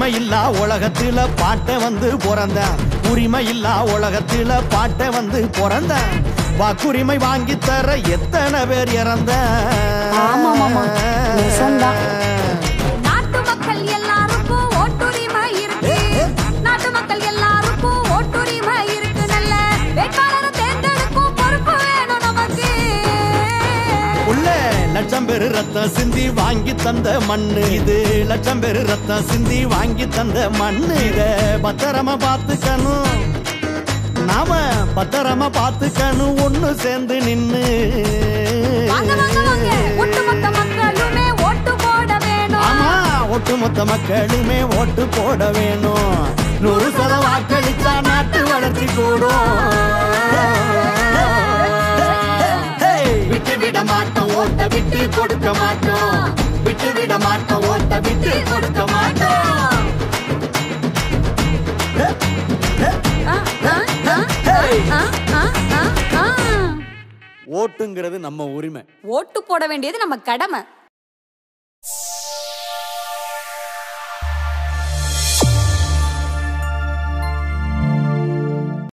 உரிமை இல்லா உலகத்துல பாட்ட வந்து பிறந்தேன் உரிமை இல்லா உலகத்துல பாட்ட வந்து பிறந்தேன் வாக்குரிமை வாங்கி தர எத்தனை பேர் இறந்த ஆமாமாமா, நிஜம்தான். நாட்டு மக்கள் எல்லாருக்கும் ஓட்டுரிமை இருக்கு நாட்டு மக்கள் எல்லாருக்கும் ஓட்டுரிமை இருக்கு நல்ல வேட்பாளரை தேர்ந்தெடுக்கும் பொறுப்பு வேணும் நமக்கு உள்ள லட்சம் பேரு ரத்தம் சிந்தி வாங்கி தந்த மண்ணு இது லட்சம் பேரு ரத்தம் சிந்தி வாங்கி தந்த மண்ணு இத பத்திரமா பார்த்துக்கணும் நாம பத்திரமா பார்த்துக்கணும் ஒண்ணு சேர்ந்து நின்னு வாங்க வாங்க வாங்க ஒட்டுமொத்த மக்களுமே ஓட்டு போட வேணும் ஆமா ஒட்டுமொத்த மக்களுமே ஓட்டு போட வேணும் நூறு சத வாக்களித்தா நாட்டு வளர்ச்சி கூடும் விட்டு விட மாட்டோம் ஓட்ட விட்டு கொடுக்க மாட்டோம் விட்டு விட மாட்டோம் ஓட்ட விட்டு கொடுக்க மாட்டோம் ஆ, ஆ, ஆ, ஆ, ஆ, ஆ, ஆ. ஓட்டுங்கிறது நம்ம உரிமை ஓட்டு போட வேண்டியது நம்ம கடமை